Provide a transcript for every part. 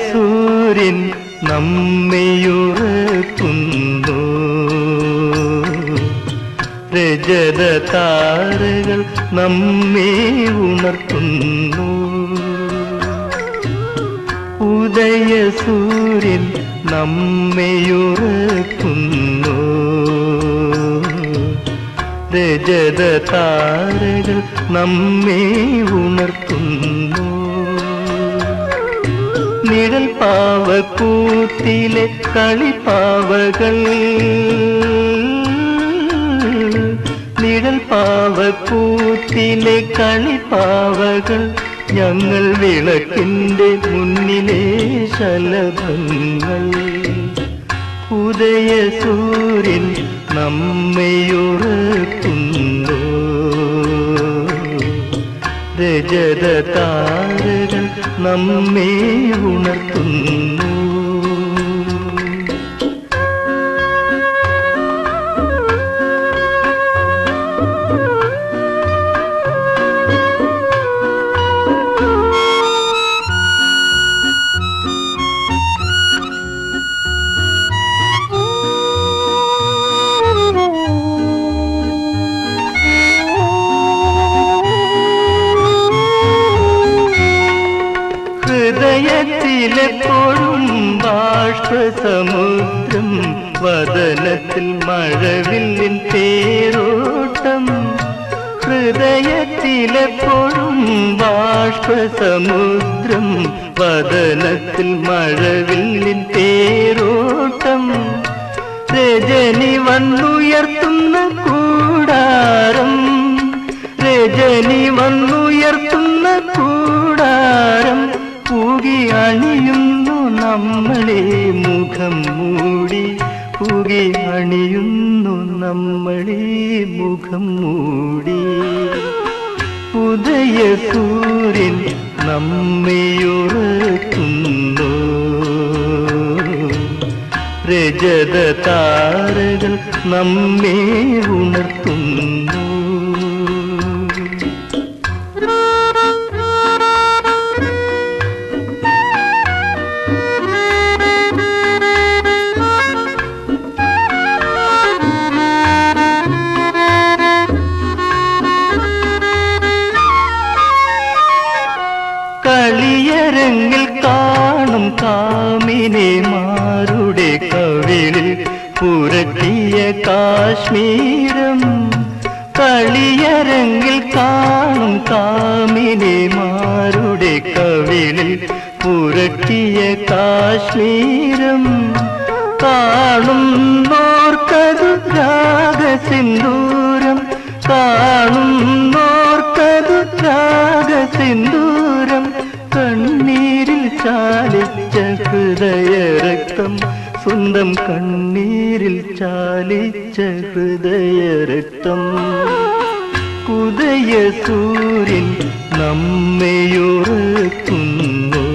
സൂര്യൻ നമ്മയുറക്കുന്നു രജത താരകൾ നമ്മെ ഉണർത്തുന്നു ഉദയ സൂര്യൻ നമ്മയുറക്കുന്നു രജത താരകൾ നമ്മെ ഉണർത്തുന്നു നിഴൽ പാവക്കൂത്തിലെ കളിപ്പാവകൾ നിഴൽ പാവക്കൂത്തിലെ കളിപ്പാവകൾ ഞങ്ങൾ വിളക്കിന്റെ മുന്നിലെ ശലഭങ്ങൾ ഉദയ സൂര്യൻ നമ്മയുറക്കുന്നു രജത താരകൾ നമ്മെ ഉണർത്തുന്നു ഹൃദയത്തിലെപ്പോഴും ബാഷ്പസമുദ്രം വദനത്തിൽ മഴവില്ലിൻ തേരോട്ടം ഹൃദയത്തിലെപ്പോഴും ബാഷ്പസമുദ്രം വദനത്തിൽ മഴവില്ലിൻ തേരോട്ടം രജനി വന്നുയർത്തുന്ന കൂടാരം രജനി വന്നുയർത്തുന്ന കൂടാരം പൂകി അണിയുന്നു നമ്മളെ മുഖം മൂടി പൂകി അണിയുന്നു നമ്മളെ മുഖം മൂടി ഉദയ സൂര്യൻ നമ്മയുറക്കുന്നു രജത താരകൾ നമ്മെ ഉണർത്തുന്നു കളിയരങ്ങിൽ കാണും കാമിനെമാരുടെ കവിളിൽ പുരട്ടിയ കാശ്മീരം കളിയരങ്ങിൽ കാണും കാമിനെമാരുടെ കവിളിൽ പുരട്ടിയ കാശ്മീരം കാണുന്നോർക്കതു രാഗസിന്ദൂരം കാണുന്നോർക്കതു രാഗസിന്ദൂരം കണ്ണീരിൽ ചാലിച്ച ഹൃദയരക്തം സ്വന്തം കണ്ണീരിൽ ചാലിച്ച ഹൃദയരക്തം ഉദയ സൂര്യൻ നമ്മയുറക്കുന്നു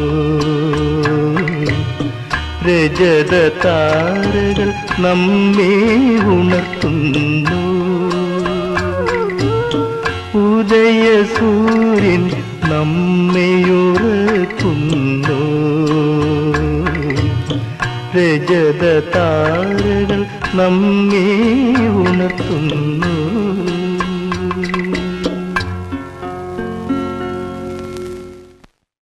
രജത താരകൾ നമ്മെ ഉണർത്തുന്നു ഉദയ സൂര്യൻ നമ്മയുറക്കുന്നു രജത താരകൾ നമ്മെ ഉണർത്തുന്നു